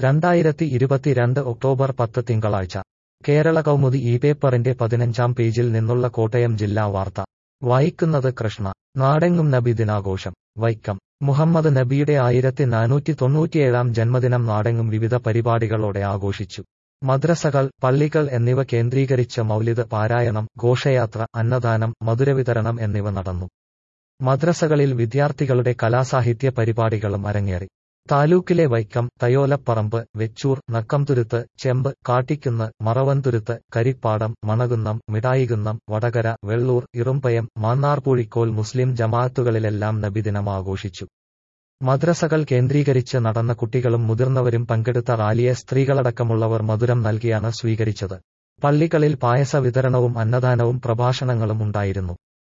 രണ്ടായിരത്തി ഇരുപത്തിരണ്ട് ഒക്ടോബർ പത്ത് തിങ്കളാഴ്ച കേരള കൗമുദി ഈ പേപ്പറിന്റെ പതിനഞ്ചാം പേജിൽ നിന്നുള്ള കോട്ടയം ജില്ലാ വാർത്ത വായിക്കുന്നത് കൃഷ്ണ നാടെങ്ങും നബി ദിനാഘോഷം വൈക്കം മുഹമ്മദ് നബിയുടെ ആയിരത്തി നാനൂറ്റി തൊണ്ണൂറ്റിയേഴാം ജന്മദിനം നാടെങ്ങും വിവിധ പരിപാടികളോടെ ആഘോഷിച്ചു മദ്രസകൾ പള്ളികൾ എന്നിവ കേന്ദ്രീകരിച്ച് മൗലിദ് പാരായണം ഘോഷയാത്ര അന്നദാനം മധുരവിതരണം എന്നിവ നടന്നു മദ്രസകളിൽ വിദ്യാർത്ഥികളുടെ കലാസാഹിത്യ പരിപാടികളും അരങ്ങേറി താലൂക്കിലെ വൈക്കം തയോലപ്പറമ്പ് വെച്ചൂർ നക്കംതുരുത്ത് ചെമ്പ് കാട്ടിക്കുന്ന് മറവന്തുരുത്ത് കരിപ്പാടം മണകുന്നം മിഠായികുന്നം വടകര വെള്ളൂർ ഇറുമ്പയം മാന്നാർപൂഴിക്കോൽ മുസ്ലിം ജമാഅത്തുകളിലെല്ലാം നബിദിനം ആഘോഷിച്ചു മദ്രസകൾ കേന്ദ്രീകരിച്ച് നടന്ന കുട്ടികളും മുതിർന്നവരും പങ്കെടുത്ത റാലിയെ സ്ത്രീകളടക്കമുള്ളവർ മധുരം നൽകിയാണ് സ്വീകരിച്ചത് പള്ളികളിൽ പായസ വിതരണവും അന്നദാനവും പ്രഭാഷണങ്ങളും ഉണ്ടായിരുന്നു